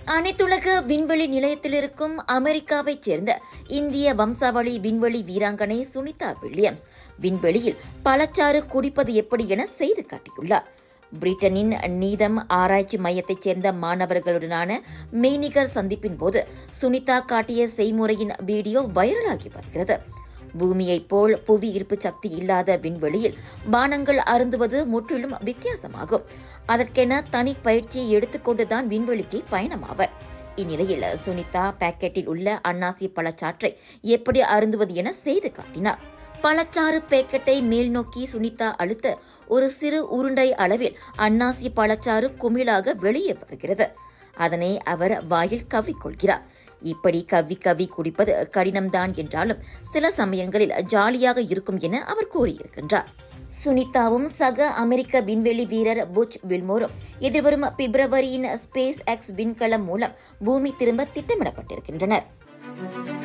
அனைத்துலக விண்வெளி நிலையத்தில் இருக்கும் அமெரிக்காவைச் சேர்ந்த இந்திய வம்சாவளி விண்வெளி வீராங்கனை சுனிதா வில்லியம்ஸ் விண்வெளியில் பழச்சாறு குடிப்பது எப்படி என செய்து காட்டியுள்ளார் பிரிட்டனின் நீதம் ஆராய்ச்சி மையத்தைச் சேர்ந்த மாணவர்களுடனான மெய்நிகர் சந்திப்பின் போது சுனிதா காட்டிய செய்முறையின் வீடியோ வைரலாகி வருகிறது பூமியைப் போல் புவி ஈர்ப்பு சக்தி இல்லாத விண்வெளியில் பானங்கள் அருந்துவது முற்றிலும் வித்தியாசமாகும் அதற்கென தனி பயிற்சியை எடுத்துக்கொண்டுதான் விண்வெளிக்கு பயணமாவர் இந்நிலையில் சுனிதா பாக்கெட்டில் உள்ள அன்னாசி பழச்சாற்றை எப்படி அருந்துவது என செய்து காட்டினார் பழச்சாறு பேக்கெட்டை மேல் நோக்கி சுனிதா அழுத்த ஒரு சிறு உருண்டை அளவில் அன்னாசி பழச்சாறு குமிழாக வெளியே வருகிறது அதனை அவர் வாயில் கவ்விக்கொள்கிறார் இப்படி கவ்வி கவ்வி குடிப்பது கடினம்தான் என்றாலும் சில சமயங்களில் ஜாலியாக இருக்கும் என அவர் கூறியிருக்கின்றார் சுனிதாவும் சக அமெரிக்க விண்வெளி வீரர் புச் வில்மோரும் எதிர்வரும் பிப்ரவரியின் ஸ்பேஸ் எக்ஸ் விண்கலம் மூலம் பூமி திரும்ப திட்டமிடப்பட்டிருக்கின்றனர்